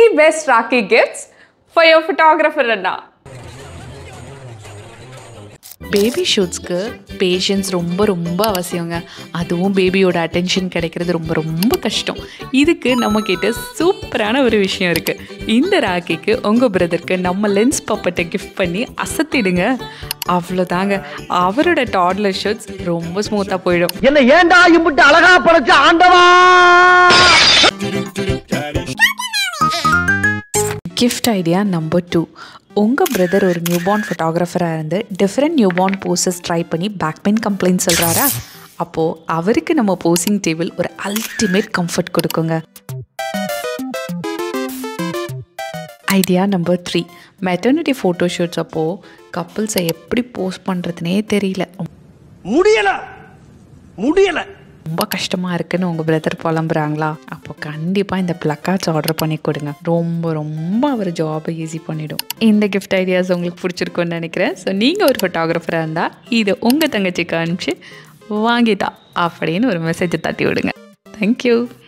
best Rakhi gifts for your photographer Anna. Baby ஷூட்ஸ்க்கு patience ரொம்ப ரொம்ப அவசியங்க அதுவும் பேபியோட அட்டென்ஷன் கிடைக்கிறது ரொம்ப ரொம்ப கஷ்டம் இதுக்கு நம்மக்கிட்ட சூப்பரான ஒரு விஷயம் இருக்குது இந்த ராக்கிக்கு உங்கள் பிரதருக்கு நம்ம லென்ஸ் பப்பட்டை கிஃப்ட் பண்ணி அசத்திடுங்க அவ்வளோதாங்க அவரோட டாட்லர் ஷூட்ஸ் ரொம்ப ஸ்மூத்தாக போயிடும் என்ன ஏன்டா இம்புட்டு அழகா படைச்ச ஆண்டவா கிஃப்ட் ஐடியா நம்பர் டூ உங்கள் பிரதர் ஒரு நியூபார்ன் ஃபோட்டோகிராஃபராக இருந்து டிஃப்ரெண்ட் நியூபார்ன் போசஸ் ட்ரை பண்ணி பேக் பெயின் கம்ப்ளைண்ட் சொல்கிறாரா அப்போது அவருக்கு நம்ம போசிங் டேபிள் ஒரு அல்டிமேட் கம்ஃபர்ட் கொடுக்குங்க idea number three maternity photo shoots அப்போது கப்புள்ஸை எப்படி போஸ்ட் பண்ணுறதுனே தெரியல முடியல முடியல ரொம்ப கஷ்டமாக இருக்குன்னு உங்கள் பிரதர் புலம்புறாங்களா அப்போ கண்டிப்பாக இந்த ப்ளக்கார்ட்ஸ் ஆர்டர் பண்ணி கொடுங்க ரொம்ப ரொம்ப அவர் ஜாபை ஈஸி பண்ணிடும் இந்த கிஃப்ட் ஐடியாஸ் உங்களுக்கு பிடிச்சிருக்குன்னு நினைக்கிறேன் ஸோ நீங்கள் ஒரு ஃபோட்டோகிராஃபராக இருந்தால் இதை உங்கள் தங்கச்சிக்கு அனுப்பிச்சு வாங்கிட்டா அப்படின்னு ஒரு மெசேஜை தட்டி விடுங்க தேங்க்யூ